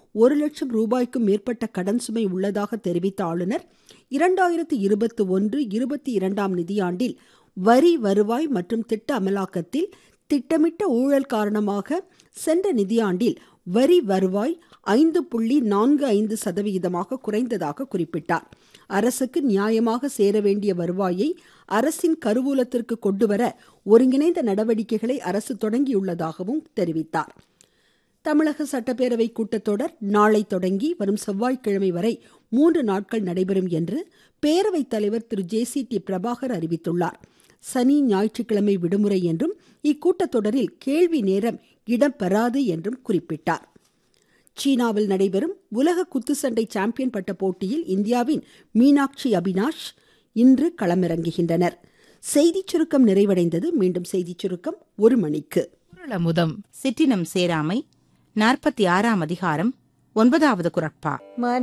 ஒரு லட்சம் ரூபாய்க்கும் மேற்பட்ட கடன் சுமை உள்ளதாக தெரிவித்த ஆளுநர் இரண்டாயிரத்து இருபத்தி ஒன்று இருபத்தி இரண்டாம் நிதியாண்டில் வரி வருவாய் மற்றும் திட்ட அமலாக்கத்தில் திட்டமிட்ட ஊழல் காரணமாக சென்ற நிதியாண்டில் வரி வருவாய் ஐந்து புள்ளி நான்கு ஐந்து சதவிகிதமாக குறைந்ததாக குறிப்பிட்டார் அரசுக்கு நியாயமாக சேர வேண்டிய வருவாயை அரசின் கருவூலத்திற்கு கொண்டுவர ஒருங்கிணைந்த நடவடிக்கைகளை அரசு தொடங்கியுள்ளதாகவும் தெரிவித்தார் தமிழக சட்டப்பேரவை கூட்டத்தொடர் நாளை தொடங்கி வரும் செவ்வாய்க்கிழமை வரை மூன்று நாட்கள் நடைபெறும் என்று பேரவைத் தலைவர் Thiru J C D Prabhakar அறிவித்துள்ளார் சனி ஞாயிற்றுக்கிழமை விடுமுறை என்றும் இக்கூட்டத்தொடரில் கேள்வி நேரம் இடம்பெறாது என்றும் குறிப்பிட்டார் சீனாவில் நடைபெறும் உலக குத்துச்சண்டை சாம்பியன் பட்ட போட்டியில் இந்தியாவின் மீனாட்சி அபினாஷ் இன்று களமிறங்குகின்றனர் செய்திச் சுருக்கம் நிறைவடைந்தது மீண்டும் செய்திச் சுருக்கம் ஒரு மணிக்கு குரலமுதம் சிற்றினம் சேராமை நாற்பத்தி ஆறாம் அதிகாரம் ஒன்பதாவது குரட்பா